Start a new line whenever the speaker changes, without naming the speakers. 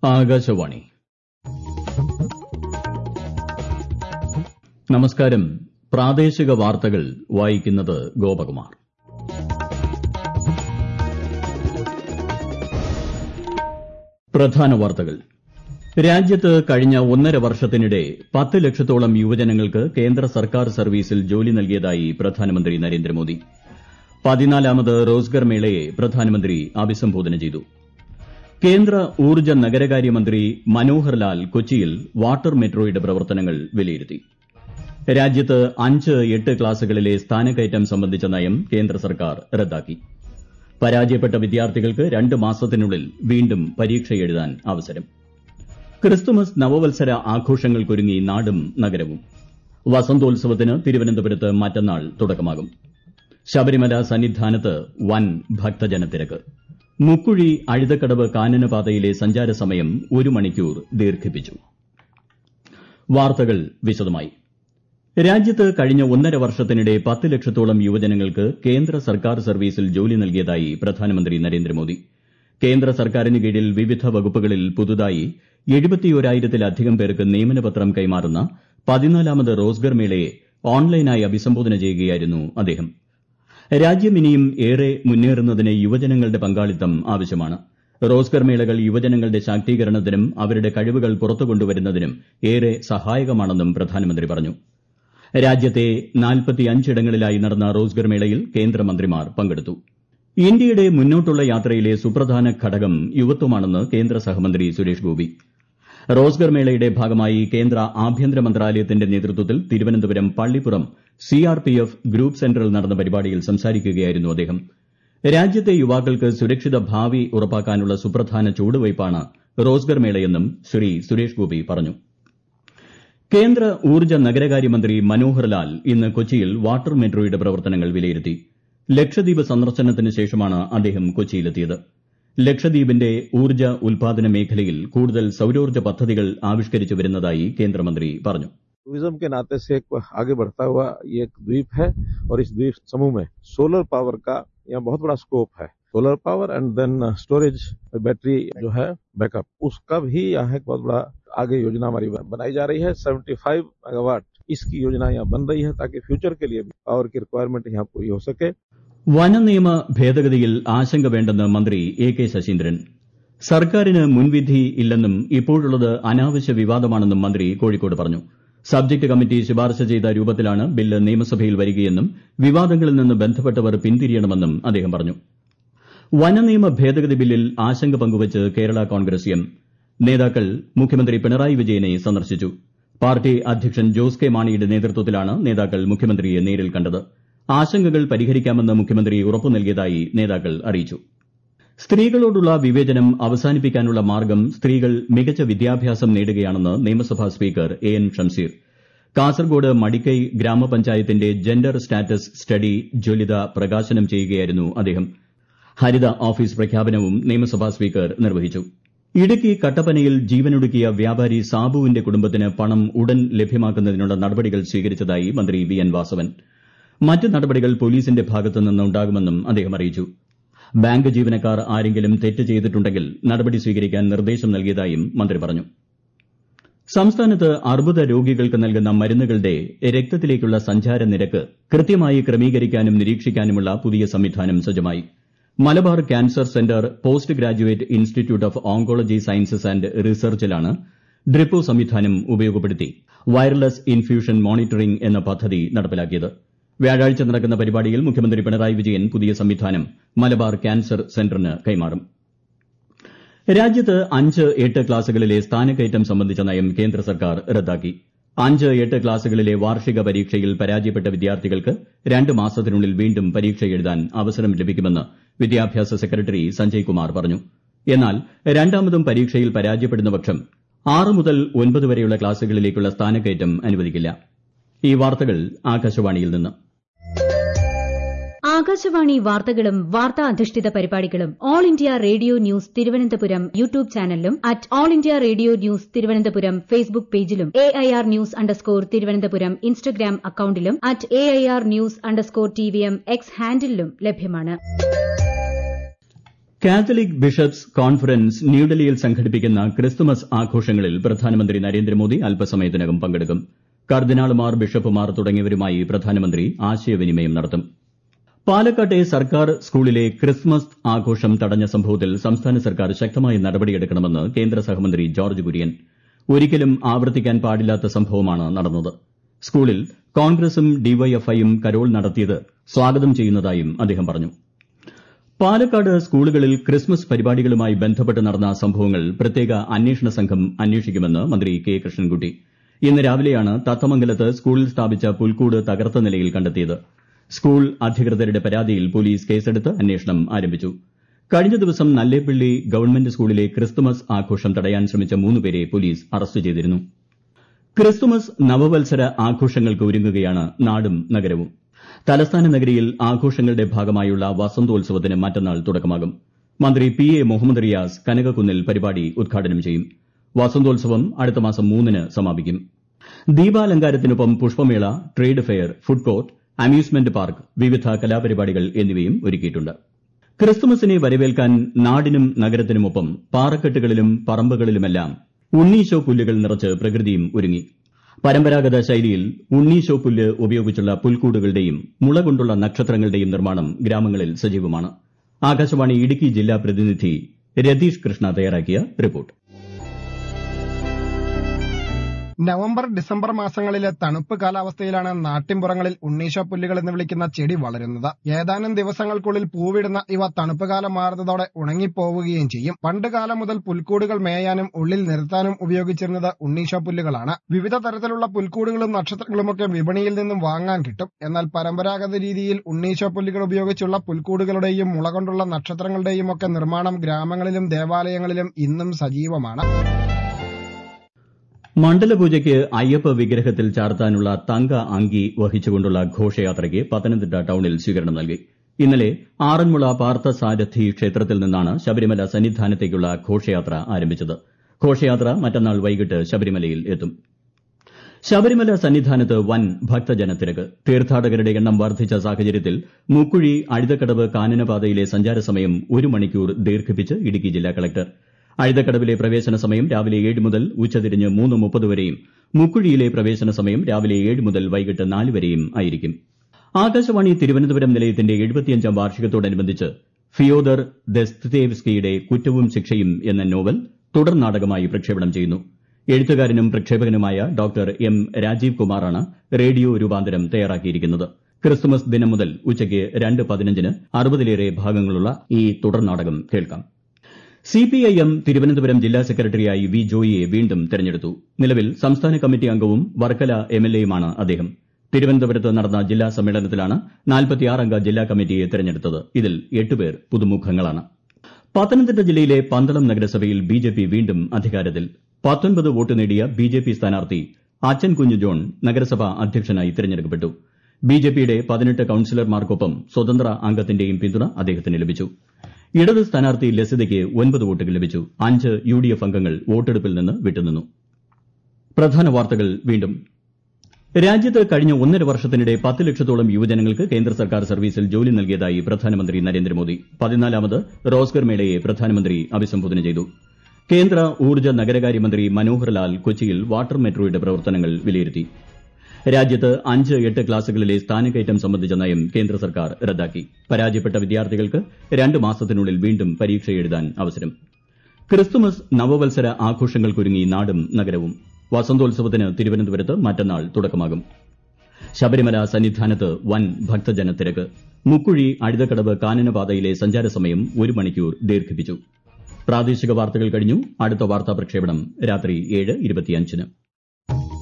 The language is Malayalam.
ആകാശവാണി നമസ്കാരം പ്രാദേശിക വാർത്തകൾ വായിക്കുന്നത് ഗോപകുമാർ പ്രധാന വാർത്തകൾ രാജ്യത്ത് കഴിഞ്ഞ ഒന്നര വർഷത്തിനിടെ പത്ത് ലക്ഷത്തോളം യുവജനങ്ങൾക്ക് കേന്ദ്ര സർക്കാർ സർവീസിൽ ജോലി നൽകിയതായി പ്രധാനമന്ത്രി നരേന്ദ്രമോദി പതിനാലാമത് റോസ്ഗർ മേളയെ പ്രധാനമന്ത്രി അഭിസംബോധന ചെയ്തു കേന്ദ്ര ഊർജ്ജ നഗരകാര്യമന്ത്രി മനോഹർ ലാൽ കൊച്ചിയിൽ വാട്ടർ മെട്രോയുടെ പ്രവർത്തനങ്ങൾ വിലയിരുത്തി രാജ്യത്ത് അഞ്ച് എട്ട് ക്ലാസുകളിലെ സ്ഥാനക്കയറ്റം സംബന്ധിച്ച നയം കേന്ദ്ര സർക്കാർ റദ്ദാക്കി പരാജയപ്പെട്ട വിദ്യാർത്ഥികൾക്ക് രണ്ട് മാസത്തിനുള്ളിൽ വീണ്ടും പരീക്ഷ എഴുതാൻ അവസരം ക്രിസ്തുമസ് നവവത്സര ആഘോഷങ്ങൾക്കൊരുങ്ങി നാടും നഗരവും വസന്തോത്സവത്തിന് തിരുവനന്തപുരത്ത് മറ്റന്നാൾ തുടക്കമാകും ശബരിമല സന്നിധാനത്ത് വൻ ഭക്തജനത്തിരക്ക് മുക്കുഴി അഴുതക്കടവ് കാനനപാതയിലെ സഞ്ചാര സമയം ഒരു മണിക്കൂർ ദീർഘിപ്പിച്ചു വാർത്തകൾ വിശദമായി രാജ്യത്ത് കഴിഞ്ഞ ഒന്നര വർഷത്തിനിടെ പത്ത് ലക്ഷത്തോളം യുവജനങ്ങൾക്ക് കേന്ദ്ര സർക്കാർ സർവീസിൽ ജോലി നൽകിയതായി പ്രധാനമന്ത്രി നരേന്ദ്രമോദി കേന്ദ്ര സർക്കാരിന് കീഴിൽ വിവിധ വകുപ്പുകളിൽ പുതുതായി എഴുപത്തിയോരായിരത്തിലധികം പേർക്ക് നിയമനപത്രം കൈമാറുന്ന പതിനാലാമത് റോസ്ഗർ മേളയെ ഓൺലൈനായി അഭിസംബോധന ചെയ്യുകയായിരുന്നു അദ്ദേഹം രാജ്യം ഇനിയും ഏറെ മുന്നേറുന്നതിന് യുവജനങ്ങളുടെ പങ്കാളിത്തം ആവശ്യമാണ് റോസ്ഗർ മേളകൾ യുവജനങ്ങളുടെ ശാക്തീകരണത്തിനും അവരുടെ കഴിവുകൾ പുറത്തു കൊണ്ടുവരുന്നതിനും ഏറെ സഹായകമാണെന്നും പ്രധാനമന്ത്രി പറഞ്ഞു രാജ്യത്തെ ഇടങ്ങളിലായി നടന്ന റോസ്ഗർ മേളയിൽ കേന്ദ്രമന്ത്രിമാർ പങ്കെടുത്തു ഇന്ത്യയുടെ മുന്നോട്ടുള്ള യാത്രയിലെ സുപ്രധാന ഘടകം യുവത്വമാണെന്ന് കേന്ദ്ര സഹമന്ത്രി സുരേഷ് ഗോപി റോസ്ഗർ മേളയുടെ ഭാഗമായി കേന്ദ്ര ആഭ്യന്തര മന്ത്രാലയത്തിന്റെ നേതൃത്വത്തിൽ തിരുവനന്തപുരം പള്ളിപ്പുറം സിആർപിഎഫ് ഗ്രൂപ്പ് സെന്ററിൽ നടന്ന പരിപാടിയിൽ സംസാരിക്കുകയായിരുന്നു അദ്ദേഹം രാജ്യത്തെ യുവാക്കൾക്ക് സുരക്ഷിത ഭാവി ഉറപ്പാക്കാനുള്ള സുപ്രധാന ചുവടുവയ്പ്പാണ് റോസ്ഗർ മേളയെന്നും ശ്രീ സുരേഷ് ഗോപി പറഞ്ഞു കേന്ദ്ര ഊർജ്ജ നഗരകാര്യമന്ത്രി മനോഹർ ലാൽ ഇന്ന് കൊച്ചിയിൽ വാട്ടർ മെട്രോയുടെ പ്രവർത്തനങ്ങൾ വിലയിരുത്തി ലക്ഷദ്വീപ് സന്ദർശനത്തിന് ശേഷമാണ് അദ്ദേഹം കൊച്ചിയിലെത്തിയത് ലക്ഷദ്വീപിന്റെ ഊർജ്ജ ഉൽപാദന മേഖലയിൽ കൂടുതൽ സൌരോർജ്ജ പദ്ധതികൾ ആവിഷ്കരിച്ചു വരുന്നതായി കേന്ദ്രമന്ത്രി പറഞ്ഞു
टूरिज्म के नाते से एक आगे बढ़ता हुआ ये एक द्वीप है और इस द्वीप समूह में सोलर पावर का यहाँ बहुत बड़ा स्कोप है solar power and then storage battery जो है बैकअप उसका भी यहाँ एक बहुत बड़ा आगे योजना हमारी बनाई जा रही है 75 मेगावाट इसकी योजना यहाँ बन रही है ताकि फ्यूचर के लिए भी पावर की रिक्वायरमेंट यहाँ पूरी हो सके
വനനിയമ ഭേദഗതിയിൽ ആശങ്ക വേണ്ടെന്ന് മന്ത്രി എ കെ ശശീന്ദ്രൻ സർക്കാരിന് മുൻവിധി ഇല്ലെന്നും ഇപ്പോഴുള്ളത് അനാവശ്യ വിവാദമാണെന്നും മന്ത്രി കോഴിക്കോട് പറഞ്ഞു സബ്ജക്ട് കമ്മിറ്റി ശുപാർശ ചെയ്ത രൂപത്തിലാണ് ബില്ല് നിയമസഭയിൽ വരികയെന്നും വിവാദങ്ങളിൽ നിന്ന് ബന്ധപ്പെട്ടവർ പിന്തിരിയണമെന്നും അദ്ദേഹം പറഞ്ഞു വനനിയമ ഭേദഗതി ബില്ലിൽ ആശങ്ക പങ്കുവച്ച് കേരള കോൺഗ്രസ് എം നേതാക്കൾ മുഖ്യമന്ത്രി പിണറായി വിജയനെ സന്ദർശിച്ചു പാർട്ടി അധ്യക്ഷൻ ജോസ് കെ മാണിയുടെ നേതൃത്വത്തിലാണ് നേതാക്കൾ മുഖ്യമന്ത്രിയെ നേരിൽ കണ്ടത് ആശങ്കകൾ പരിഹരിക്കാമെന്ന് മുഖ്യമന്ത്രി ഉറപ്പു നൽകിയതായി നേതാക്കൾ അറിയിച്ചു സ്ത്രീകളോടുള്ള വിവേചനം അവസാനിപ്പിക്കാനുള്ള മാർഗ്ഗം സ്ത്രീകൾ മികച്ച വിദ്യാഭ്യാസം നേടുകയാണെന്ന് നിയമസഭാ speaker A N Shamseer Kasaragod Madikai ഗ്രാമപഞ്ചായത്തിന്റെ ജെൻഡർ സ്റ്റാറ്റസ് സ്റ്റഡി ജ്വലിത പ്രകാശനം ചെയ്യുകയായിരുന്നു അദ്ദേഹം ഹരിത ഓഫീസ് പ്രഖ്യാപനവും നിയമസഭാ സ്പീക്കർ നിർവഹിച്ചു ഇടുക്കി കട്ടപ്പനയിൽ ജീവനൊടുക്കിയ വ്യാപാരി സാബുവിന്റെ കുടുംബത്തിന് പണം ഉടൻ ലഭ്യമാക്കുന്നതിനുള്ള നടപടികൾ സ്വീകരിച്ചതായി മന്ത്രി വി എൻ വാസവൻ മറ്റ് നടപടികൾ പോലീസിന്റെ ഭാഗത്തു നിന്ന് ഉണ്ടാകുമെന്നും അദ്ദേഹം അറിയിച്ചു ബാങ്ക് ജീവനക്കാർ ആരെങ്കിലും തെറ്റ് ചെയ്തിട്ടുണ്ടെങ്കിൽ നടപടി സ്വീകരിക്കാൻ നിർദ്ദേശം നൽകിയതായും മന്ത്രി പറഞ്ഞു സംസ്ഥാനത്ത് അർബുദ രോഗികൾക്ക് നൽകുന്ന മരുന്നുകളുടെ രക്തത്തിലേക്കുള്ള സഞ്ചാര നിരക്ക് കൃത്യമായി ക്രമീകരിക്കാനും നിരീക്ഷിക്കാനുമുള്ള പുതിയ സംവിധാനം സജ്ജമായി Malabar cancer centre post graduate institute of oncology sciences and റിസർച്ചിലാണ് ഡ്രിപ്പോ സംവിധാനം ഉപയോഗപ്പെടുത്തി വയർലെസ് ഇൻഫ്യൂഷൻ മോണിറ്ററിംഗ് എന്ന പദ്ധതി നടപ്പിലാക്കിയത് വ്യാഴാഴ്ച നടക്കുന്ന പരിപാടിയിൽ മുഖ്യമന്ത്രി പിണറായി വിജയൻ പുതിയ സംവിധാനം മലബാർ ക്യാൻസർ സെന്ററിന് കൈമാറും രാജ്യത്ത് അഞ്ച് എട്ട് ക്ലാസുകളിലെ സ്ഥാനക്കയറ്റം സംബന്ധിച്ച നയം കേന്ദ്ര സർക്കാർ റദ്ദാക്കി അഞ്ച് എട്ട് ക്ലാസുകളിലെ വാർഷിക പരീക്ഷയിൽ പരാജയപ്പെട്ട വിദ്യാർത്ഥികൾക്ക് രണ്ട് മാസത്തിനുള്ളിൽ വീണ്ടും പരീക്ഷ എഴുതാൻ അവസരം ലഭിക്കുമെന്ന് വിദ്യാഭ്യാസ സെക്രട്ടറി സഞ്ജയ് കുമാർ പറഞ്ഞു എന്നാൽ രണ്ടാമതും പരീക്ഷയിൽ പരാജയപ്പെടുന്ന പക്ഷം ആറ് മുതൽ ഒൻപത് വരെയുള്ള ക്ലാസുകളിലേക്കുള്ള സ്ഥാനക്കയറ്റം അനുവദിക്കില്ല ഈ വാർത്തകൾ ആകാശവാണിയിൽ നിന്ന്
ആകാശവാണി വാർത്തകളും വാർത്താ അധിഷ്ഠിത പരിപാടികളും all India radio news Thiruvananthapuram YouTube ചാനലിലും at all India radio news Thiruvananthapuram Facebook പേജിലും A I R news underscore Thiruvananthapuram Instagram അക്കൌണ്ടിലും at A I R news underscore T V M X ഹാൻഡിലും ലഭ്യമാണ്
കാത്തലിക് ബിഷപ്സ് കോൺഫറൻസ് ന്യൂഡൽഹിയിൽ സംഘടിപ്പിക്കുന്ന ക്രിസ്തുമസ് ആഘോഷങ്ങളിൽ പ്രധാനമന്ത്രി നരേന്ദ്രമോദി അല്പസമയത്തിനകം പങ്കെടുക്കും കർദിനാളുമാർ ബിഷപ്പുമാർ തുടങ്ങിയവരുമായി പ്രധാനമന്ത്രി ആശയവിനിമയം നടത്തും പാലക്കാട്ടെ സർക്കാർ സ്കൂളിലെ ക്രിസ്മസ് ആഘോഷം തടഞ്ഞ സംഭവത്തിൽ സംസ്ഥാന സർക്കാർ ശക്തമായ നടപടിയെടുക്കണമെന്ന് കേന്ദ്ര സഹമന്ത്രി ജോർജ് കുര്യൻ ഒരിക്കലും ആവർത്തിക്കാൻ പാടില്ലാത്ത സംഭവമാണ് നടന്നത് സ്കൂളിൽ കോൺഗ്രസും ഡിവൈഎഫ്ഐയും കരോൾ നടത്തിയത് സ്വാഗതം ചെയ്യുന്നതായും അദ്ദേഹം പറഞ്ഞു പാലക്കാട് സ്കൂളുകളിൽ ക്രിസ്മസ് പരിപാടികളുമായി ബന്ധപ്പെട്ട് നടന്ന സംഭവങ്ങൾ പ്രത്യേക അന്വേഷണ സംഘം അന്വേഷിക്കുമെന്ന് മന്ത്രി കെ കൃഷ്ണൻകുട്ടി ഇന്ന് രാവിലെയാണ് തത്തമംഗലത്ത് സ്കൂളിൽ സ്ഥാപിച്ച പുൽക്കൂട് തകർത്ത നിലയിൽ കണ്ടെത്തിയത് സ്കൂൾ അധികൃതരുടെ പരാതിയിൽ പോലീസ് കേസെടുത്ത് അന്വേഷണം ആരംഭിച്ചു കഴിഞ്ഞ ദിവസം നല്ലേപ്പള്ളി ഗവൺമെന്റ് സ്കൂളിലെ ക്രിസ്തുമസ് ആഘോഷം തടയാൻ ശ്രമിച്ച മൂന്നുപേരെ പോലീസ് അറസ്റ്റ് ചെയ്തിരുന്നു ക്രിസ്തുമസ് നവവത്സര ആഘോഷങ്ങൾക്ക് ഒരുങ്ങുകയാണ് നാടും നഗരവും തലസ്ഥാന നഗരിയിൽ ആഘോഷങ്ങളുടെ ഭാഗമായുള്ള വസന്തോത്സവത്തിന് മറ്റന്നാൾ തുടക്കമാകും മന്ത്രി പി എ മുഹമ്മദ് റിയാസ് കനകക്കുന്നിൽ പരിപാടി ഉദ്ഘാടനം ചെയ്യും വസന്തോത്സവം അടുത്ത മാസം മൂന്നിന് സമാപിക്കും ദീപാലങ്കാരത്തിനൊപ്പം പുഷ്പമേള trade fair food court amusement park വിവിധ കലാപരിപാടികൾ എന്നിവയും ഒരുക്കിയിട്ടുണ്ട് ക്രിസ്തുമസിനെ വരവേൽക്കാൻ നാടിനും നഗരത്തിനുമൊപ്പം പാറക്കെട്ടുകളിലും പറമ്പുകളിലുമെല്ലാം ഉണ്ണീശോ പുല്ലുകൾ നിറച്ച് പ്രകൃതിയും ഒരുങ്ങി പരമ്പരാഗത ശൈലിയിൽ ഉണ്ണീശോ പുല്ല് ഉപയോഗിച്ചുള്ള പുൽക്കൂടുകളുടെയും മുള കൊണ്ടുള്ള നക്ഷത്രങ്ങളുടെയും നിർമ്മാണം ഗ്രാമങ്ങളിൽ സജീവമാണ് ആകാശവാണി ഇടുക്കി ജില്ലാ പ്രതിനിധി രതീഷ് കൃഷ്ണ തയ്യാറാക്കിയ റിപ്പോർട്ട്
നവംബർ ഡിസംബർ മാസങ്ങളിലെ തണുപ്പ് കാലാവസ്ഥയിലാണ് നാട്ടിൻപുറങ്ങളിൽ ഉണ്ണീശോ പുല്ലുകൾ എന്ന് വിളിക്കുന്ന ചെടി വളരുന്നത് ഏതാനും ദിവസങ്ങൾക്കുള്ളിൽ പൂവിടുന്ന ഇവ തണുപ്പ് കാലം മാറുന്നതോടെ ഉണങ്ങിപ്പോവുകയും ചെയ്യും പണ്ട് കാലം മുതൽ പുൽക്കൂടുകൾ മേയാനും ഉള്ളിൽ നിർത്താനും ഉപയോഗിച്ചിരുന്നത് ഉണ്ണീശോ പുല്ലുകളാണ് വിവിധ തരത്തിലുള്ള പുൽക്കൂടുകളും നക്ഷത്രങ്ങളുമൊക്കെ വിപണിയിൽ നിന്നും വാങ്ങാൻ കിട്ടും എന്നാൽ പരമ്പരാഗത രീതിയിൽ ഉണ്ണീശോ പുല്ലുകൾ ഉപയോഗിച്ചുള്ള പുൽക്കൂടുകളുടെയും മുള കൊണ്ടുള്ള നക്ഷത്രങ്ങളുടെയും ഒക്കെ നിർമ്മാണം ഗ്രാമങ്ങളിലും ദേവാലയങ്ങളിലും ഇന്നും സജീവമാണ്
മണ്ഡലപൂജയ്ക്ക് അയ്യപ്പ വിഗ്രഹത്തിൽ ചാർത്താനുള്ള തങ്ക അങ്കി വഹിച്ചുകൊണ്ടുള്ള ഘോഷയാത്രയ്ക്ക് പത്തനംതിട്ട ടൌണിൽ സ്വീകരണം നൽകി ഇന്നലെ ആറന്മുള പാർത്ഥസാരഥി ക്ഷേത്രത്തിൽ നിന്നാണ് ശബരിമല സന്നിധാനത്തേക്കുള്ള ഘോഷയാത്ര ആരംഭിച്ചത് ഘോഷയാത്ര മറ്റന്നാൾ വൈകിട്ട് ശബരിമലയിൽ എത്തും ശബരിമല സന്നിധാനത്ത് വൻ ഭക്തജനത്തിരക്ക് തീർത്ഥാടകരുടെ എണ്ണം വർദ്ധിച്ച സാഹചര്യത്തിൽ മുക്കുഴി അഴുതക്കടവ് കാനനപാതയിലെ സഞ്ചാര സമയം ഒരു മണിക്കൂർ ദീർഘിപ്പിച്ച് ഇടുക്കി ജില്ലാ കളക്ടർ അഴുതക്കടവിലെ പ്രവേശന സമയം രാവിലെ ഏഴ് മുതൽ ഉച്ചതിരിഞ്ഞ് മൂന്ന് മുപ്പത് വരെയും മുക്കുഴിയിലെ പ്രവേശന സമയം രാവിലെ ഏഴ് മുതൽ വൈകിട്ട് നാല് വരെയും ആയിരിക്കും ആകാശവാണി തിരുവനന്തപുരം നിലയത്തിന്റെ എഴുപത്തിയഞ്ചാം വാർഷികത്തോടനുബന്ധിച്ച് ഫിയോദർ ദസ്തേവ്സ്കിയുടെ കുറ്റവും ശിക്ഷയും എന്ന നോവൽ തുടർ നാടകമായി പ്രക്ഷേപണം ചെയ്യുന്നു എഴുത്തുകാരനും പ്രക്ഷേപകനുമായ ഡോക്ടർ എം രാജീവ് കുമാറാണ് റേഡിയോ രൂപാന്തരം തയ്യാറാക്കിയിരിക്കുന്നത് ക്രിസ്തുമസ് ദിനം മുതൽ ഉച്ചയ്ക്ക് രണ്ട് പതിനഞ്ചിന് അറുപതിലേറെ ഭാഗങ്ങളുള്ള ഈ തുടർ നാടകം കേൾക്കാം സിപിഐഎം തിരുവനന്തപുരം ജില്ലാ സെക്രട്ടറിയായി വി ജോയിയെ വീണ്ടും തെരഞ്ഞെടുത്തു നിലവിൽ സംസ്ഥാന കമ്മിറ്റി അംഗവും വർക്കല എംഎൽഎയുമാണ് അദ്ദേഹം തിരുവനന്തപുരത്ത് നടന്ന ജില്ലാ സമ്മേളനത്തിലാണ് അംഗ ജില്ലാ കമ്മിറ്റിയെ തെരഞ്ഞെടുത്തത് ഇതിൽ എട്ടുപേർ പുതുമുഖങ്ങളാണ് പത്തനംതിട്ട ജില്ലയിലെ പന്തളം നഗരസഭയിൽ ബിജെപി വീണ്ടും അധികാരത്തിൽ പത്തൊൻപത് വോട്ട് നേടിയ ബിജെപി സ്ഥാനാർത്ഥി അച്ചൻ കുഞ്ഞു ജോൺ നഗരസഭാ അധ്യക്ഷനായി തെരഞ്ഞെടുക്കപ്പെട്ടു ബിജെപിയുടെ പതിനെട്ട് കൌൺസിലർമാർക്കൊപ്പം സ്വതന്ത്ര അംഗത്തിന്റെയും പിന്തുണ അദ്ദേഹത്തിന് ലഭിച്ചു ഇടത് സ്ഥാനാർത്ഥി ലസിതയ്ക്ക് ഒൻപത് വോട്ടുകൾ ലഭിച്ചു അഞ്ച് യു ഡി എഫ് അംഗങ്ങൾ വോട്ടെടുപ്പിൽ നിന്ന് വിട്ടുനിന്നു പ്രധാന വാർത്തകൾ വീണ്ടും രാജ്യത്ത് കഴിഞ്ഞ ഒന്നര വർഷത്തിനിടെ പത്ത് ലക്ഷത്തോളം യുവജനങ്ങൾക്ക് കേന്ദ്ര സർക്കാർ സർവീസിൽ ജോലി നൽകിയതായി പ്രധാനമന്ത്രി നരേന്ദ്രമോദി പതിനാലാമത് റോസ്ഗർ മേളയെ പ്രധാനമന്ത്രി അഭിസംബോധന ചെയ്തു കേന്ദ്ര ഊർജ്ജ നഗരകാര്യമന്ത്രി മനോഹർ ലാൽ കൊച്ചിയിൽ വാട്ടർ മെട്രോയുടെ പ്രവർത്തനങ്ങൾ വിലയിരുത്തി രാജ്യത്ത് അഞ്ച് എട്ട് ക്ലാസുകളിലെ സ്ഥാനക്കയറ്റം സംബന്ധിച്ച നയം കേന്ദ്ര സർക്കാർ റദ്ദാക്കി പരാജയപ്പെട്ട വിദ്യാർത്ഥികൾക്ക് രണ്ട് മാസത്തിനുള്ളിൽ വീണ്ടും പരീക്ഷ എഴുതാൻ അവസരം ക്രിസ്തുമസ് നവവത്സര ആഘോഷങ്ങൾക്കൊരുങ്ങി നാടും നഗരവും വസന്തോത്സവത്തിന് തിരുവനന്തപുരത്ത് മറ്റന്നാൾ തുടക്കമാകും ശബരിമല സന്നിധാനത്ത് വൻ ഭക്തജനത്തിരക്ക് മുക്കുഴി അഴുതക്കടവ് കാനനപാതയിലെ സഞ്ചാര സമയം ഒരു മണിക്കൂർ ദീർഘിപ്പിച്ചു പ്രാദേശിക വാർത്തകൾ കഴിഞ്ഞു അടുത്ത വാർത്താ പ്രക്ഷേപണം രാത്രി ഏഴ് ഇരുപത്തിയഞ്ചിന്